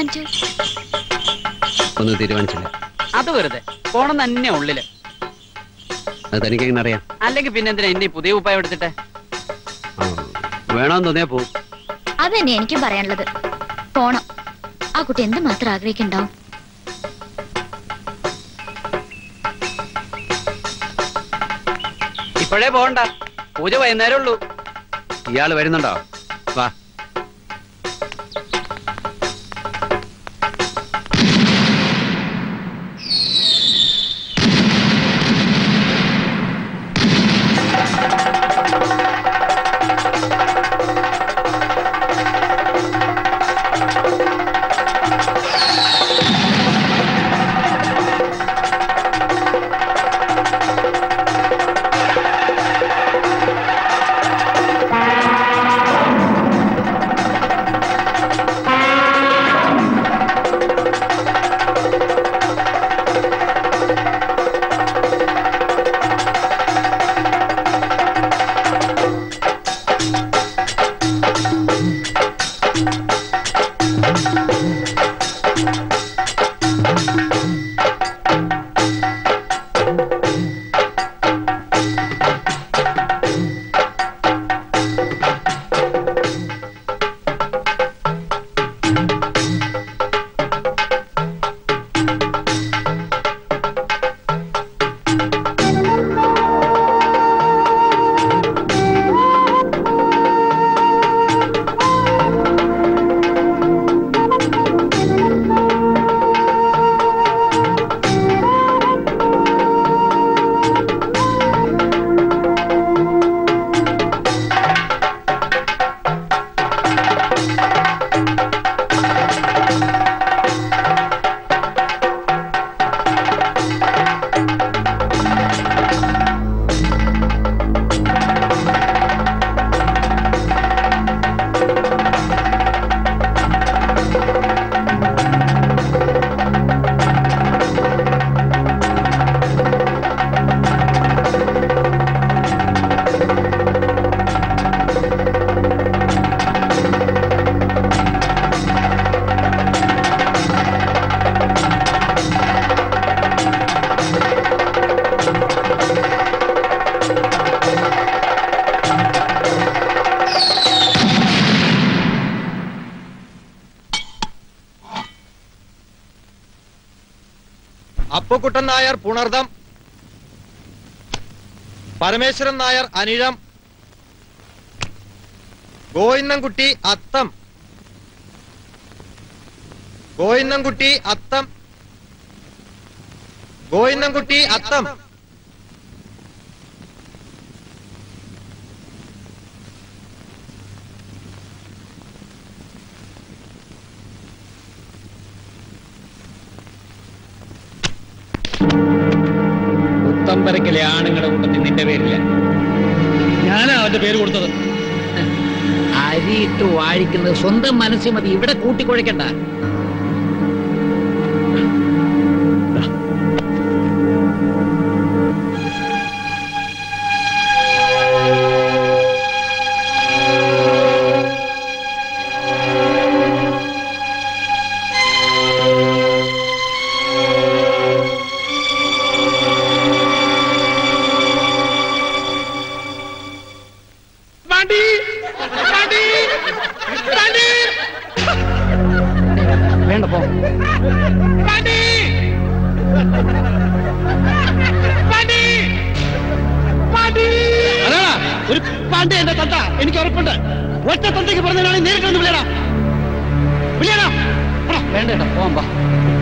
തീരുമാനിച്ചു ഒന്നും തീരുമാനിച്ചില്ല അത് വെറുതെ പോണം തന്നെ ഉള്ളില് അത് തനിക്ക് എങ്ങനെ അറിയാം അല്ലെങ്കിൽ പിന്നെ എന്തിനാ ഇനി പുതിയ ഉപ്പായം എടുത്തിട്ടെ ആ, വേണമെന്ന് തോന്നിയാ പോവും അത് തന്നെ എനിക്കും പറയാനുള്ളത് പോണം ആ കുട്ടി എന്ത് മാത്രം ആഗ്രഹിക്കുന്നുണ്ടാവും ഇപ്പോഴേ പോകണ്ട പൂജ വൈകുന്നേരം ഉള്ളൂ ഇയാള് വരുന്നുണ്ടോ വാ അപ്പുക്കുട്ടൻ നായർ പുണർദം പരമേശ്വരൻ നായർ അനിഴം ഗോയിന്നംകുട്ടി അത്തം ഗോയിന്നംകുട്ടി അത്തം ഗോയിന്നംകുട്ടി അത്തം പുത്തമ്പരക്കിലെ ആണുങ്ങളുടെ കൂട്ടത്തിൽ നിന്റെ പേരില്ല ഞാനാ അവന്റെ പേര് കൊടുത്തത് അരിയിട്ട് വാഴിക്കുന്നത് സ്വന്തം മനസ്സിൽ മതി ഇവിടെ കൂട്ടിക്കുഴയ്ക്കണ്ട വേണ്ട പോ അതാ ഒരു പാണ്ഡെ എന്റെ തന്ത എനിക്ക് ഉറപ്പുണ്ട് ഒറ്റ തന്തയ്ക്ക് പറഞ്ഞാണെങ്കിൽ നേരിട്ട് ഒന്ന് വിളിയടാ വിളിയടാ വേണ്ട പോവാൻ പാ